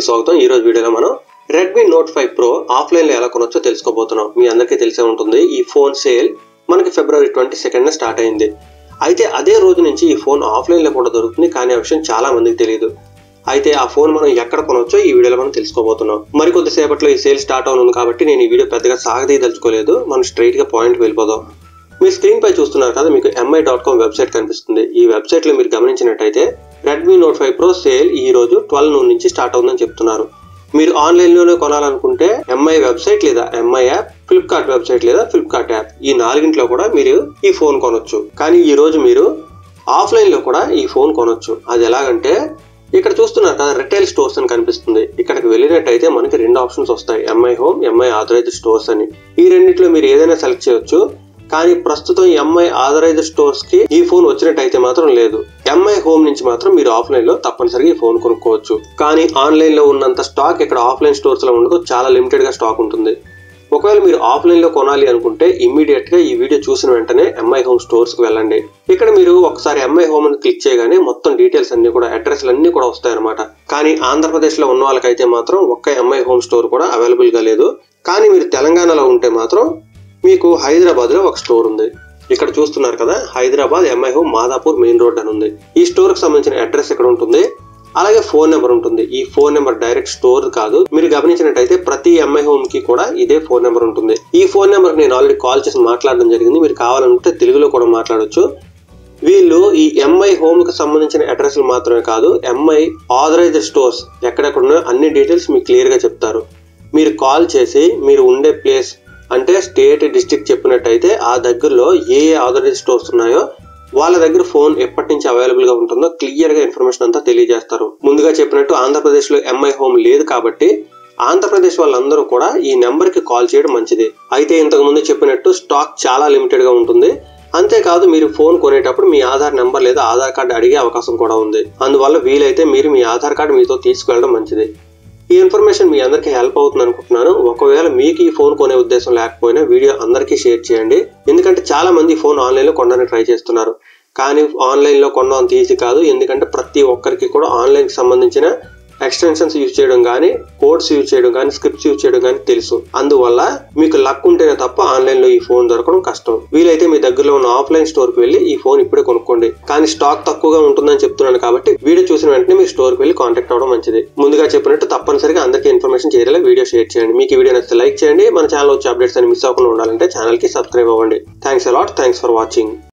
స్వాగతం ఈ రోజు వీడియోలో మనం Redmi note five pro offline లో ఎలా కొనొచ్చో తెలుసుకోబోతున్నాం మీ అందరికీ తెలిసే ఉంటుంది ఈ ఫోన్ సేల్ మనకి ఫిబ్రవరి ట్వంటీ సెకండ్ స్టార్ట్ అయింది అయితే అదే రోజు నుంచి ఈ ఫోన్ ఆఫ్లైన్ లో కూడా దొరుకుతుంది కానీ ఆ విషయం చాలా మందికి తెలియదు అయితే ఆ ఫోన్ మనం ఎక్కడ కొనొచ్చో ఈ వీడియోలో మనం తెలుసుకోబోతున్నాం మరి కొద్దిసేపట్లో ఈ సేల్ స్టార్ట్ అవుతుంది కాబట్టి నేను ఈ వీడియో పెద్దగా సాగదీయదలుచుకోలేదు మనం స్ట్రైట్ గా పాయింట్ వెళ్ళిపోదాం మీ స్క్రీన్ పై చూస్తున్నారు కదా మీకు ఎంఐ డాట్ కామ్ వెబ్సైట్ కనిపిస్తుంది ఈ వెబ్సైట్ లో మీరు గమనించినట్టయితే Redmi note five pro sale ఈ రోజు ట్వెల్వ్ నూన్ నుంచి స్టార్ట్ అవుతుందని చెప్తున్నారు మీరు ఆన్లైన్ లోనే కొనాలనుకుంటే ఎంఐ వెబ్సైట్ లేదా ఎంఐ యాప్ ఫ్లిప్కార్ట్ వెబ్సైట్ లేదా ఫ్లిప్కార్ట్ యాప్ ఈ నాలుగింట్లో కూడా మీరు ఈ ఫోన్ కొనొచ్చు కానీ ఈ రోజు మీరు ఆఫ్లైన్ లో కూడా ఈ ఫోన్ కొనొచ్చు అది ఎలాగంటే ఇక్కడ చూస్తున్నారు కదా రిటైల్ స్టోర్స్ అని కనిపిస్తుంది ఇక్కడికి వెళ్ళినట్టయితే మనకి రెండు ఆప్షన్స్ వస్తాయి MI home MI authorized stores అని ఈ రెండిట్లో మీరు ఏదైనా సెలెక్ట్ చేయొచ్చు కానీ ప్రస్తుతం ఎంఐ ఆథరైజ్డ్ స్టోర్స్ కి ఈ ఫోన్ వచ్చినట్టయితే మాత్రం లేదు ఎంఐ హోమ్ నుంచి మాత్రం మీరు ఆఫ్లైన్ లో తప్పనిసరిగా ఈ ఫోన్ కొనుక్కోవచ్చు కానీ ఆన్లైన్ లో ఉన్నంత స్టాక్ ఇక్కడ ఆఫ్లైన్ స్టోర్స్ లో ఉండదు చాలా లిమిటెడ్ గా స్టాక్ ఉంటుంది ఒకవేళ మీరు ఆఫ్లైన్ లో కొనాలి అనుకుంటే ఇమ్మీడియట్ గా ఈ వీడియో చూసిన వెంటనే ఎంఐ హోమ్ స్టోర్స్ కి వెళ్ళండి ఇక్కడ మీరు ఒకసారి ఎంఐ హోమ్ అని క్లిక్ చేయగానే మొత్తం డీటెయిల్స్ అన్ని కూడా అడ్రస్ అన్ని కూడా వస్తాయన్నమాట కానీ ఆంధ్రప్రదేశ్ లో ఉన్న వాళ్ళకైతే మాత్రం ఒక్క ఎంఐ హోమ్ స్టోర్ కూడా అవైలబుల్ గా లేదు కానీ మీరు తెలంగాణలో ఉంటే మాత్రం మీకు హైదరాబాద్ లో ఒక స్టోర్ ఉంది ఇక్కడ చూస్తున్నారు కదా Hyderabad MI home Madhapur main road అని ఉంది ఈ స్టోర్ కి సంబంధించిన అడ్రస్ ఇక్కడ ఉంటుంది అలాగే ఫోన్ నెంబర్ ఉంటుంది ఈ ఫోన్ నెంబర్ డైరెక్ట్ స్టోర్ కాదు మీరు గమనించినట్టయితే ప్రతి ఎంఐ హోమ్ కి కూడా ఇదే ఫోన్ నెంబర్ ఉంటుంది ఈ ఫోన్ నెంబర్ నేను ఆల్రెడీ కాల్ చేసి మాట్లాడడం జరిగింది మీరు కావాలనుకుంటే తెలుగులో కూడా మాట్లాడొచ్చు వీళ్ళు ఈ ఎంఐ హోమ్ కి సంబంధించిన అడ్రస్లు మాత్రమే కాదు ఎంఐ ఆథరైజ్డ్ స్టోర్స్ ఎక్కడెక్కడ ఉన్నాయో అన్ని డీటెయిల్స్ మీకు క్లియర్ గా చెప్తారు మీరు కాల్ చేసి మీరు ఉండే ప్లేస్ అంటే స్టేట్ డిస్ట్రిక్ట్ చెప్పినట్టయితే ఆ దగ్గరలో ఏ ఏ ఆథరైజ్ స్టోర్స్ ఉన్నాయో వాళ్ళ దగ్గర ఫోన్ ఎప్పటి నుంచి అవైలబుల్ గా ఉంటుందో క్లియర్ గా ఇన్ఫర్మేషన్ అంతా తెలియజేస్తారు ముందుగా చెప్పినట్టు ఆంధ్రప్రదేశ్ లో ఎంఐ హోమ్ లేదు కాబట్టి ఆంధ్రప్రదేశ్ వాళ్ళందరూ కూడా ఈ నెంబర్ కి కాల్ చేయడం మంచిది అయితే ఇంతకు ముందు చెప్పినట్టు స్టాక్ చాలా లిమిటెడ్ గా ఉంటుంది అంతేకాదు మీరు ఫోన్ కొనేటప్పుడు మీ ఆధార్ నెంబర్ లేదా ఆధార్ కార్డు అడిగే అవకాశం కూడా ఉంది అందువల్ల వీలైతే మీరు మీ ఆధార్ కార్డు మీతో తీసుకువెళ్ళడం మంచిది ఈ ఇన్ఫర్మేషన్ మీ అందరికీ హెల్ప్ అవుతుంది అనుకుంటున్నాను ఒకవేళ మీకు ఈ ఫోన్ కొనే ఉద్దేశం లేకపోయినా వీడియో అందరికీ షేర్ చేయండి ఎందుకంటే చాలా మంది ఫోన్ ఆన్లైన్ లో కొనడానికి ట్రై చేస్తున్నారు కానీ ఆన్లైన్ లో కొనడం అంత ఈజీ కాదు ఎందుకంటే ప్రతి ఒక్కరికి కూడా ఆన్లైన్ కి సంబంధించిన ఎక్స్టెన్షన్స్ యూజ్ చేయడం కానీ కోడ్స్ యూజ్ చేయడం కానీ స్క్రిప్ట్స్ యూజ్ చేయడం కానీ తెలుసు అందువల్ల మీకు లక్ ఉంటేనే తప్ప ఆన్లైన్ లో ఈ ఫోన్ దొరకడం కష్టం వీలైతే మీ దగ్గరలో ఉన్న ఆఫ్లైన్ స్టోర్ కి వెళ్ళి ఈ ఫోన్ ఇప్పుడే కొనుక్కోండి కానీ స్టాక్ తక్కువగా ఉంటుందని చెప్తున్నాను కాబట్టి వీడియో చూసిన వెంటనే మీరు స్టోర్ కి వెళ్ళి కాంటాక్ట్ అవ్వడం మంచిది ముందుగా చెప్పినట్టు తప్పనిసరిగా అందరికీ ఇన్ఫర్మేషన్ చేరేలా వీడియో షేర్ చేయండి మీకు ఈ వీడియో నచ్చితే లైక్ చేయండి మన ఛానల్ వచ్చే అప్డేట్స్ అని మిస్ అవ్వకుండా ఉండాలంటే ఛానల్ కి సబ్స్క్రైబ్ అవ్వండి thanks a lot thanks for watching